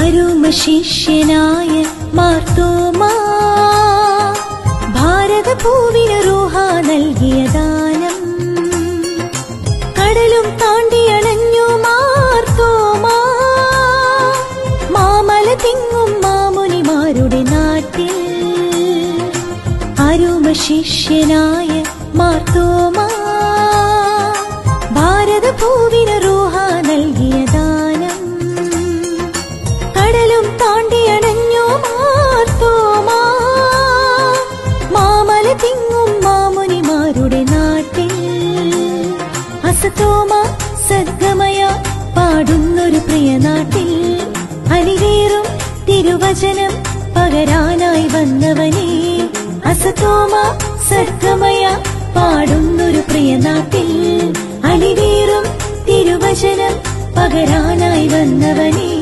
അരുമ ശിഷ്യനായ മാർത്തോമാ ഭാരത പൂവിന് റൂഹ നൽകിയ ദാനം കടലും താണ്ടിയണഞ്ഞു മാർത്തോമാ മാമല തിങ്ങും മാമുനിമാരുടെ നാട്ടിൽ അരുമ ശിഷ്യനായ മാർത്തോമാ ഭാരത പൂവിന് റൂഹ നൽകിയ ദാനം കടലും താണ്ടിയണഞ്ഞു മാർത്തോമാ മാമല തിങ്ങും മാമുനിമാരുടെ നാട്ടിൽ അസത്തോമ സദ്ഗമയ പാടുന്നൊരു പ്രിയ നാട്ടിൽ അലിവേറും തിരുവചനം പകരാനായി വന്നവനെ അസത്തോമ സദ്ഗമയ പാടുന്നൊരു പ്രിയ നാട്ടിൽ അലിവേറും തിരുവചനം പകരാനായി വന്നവനെ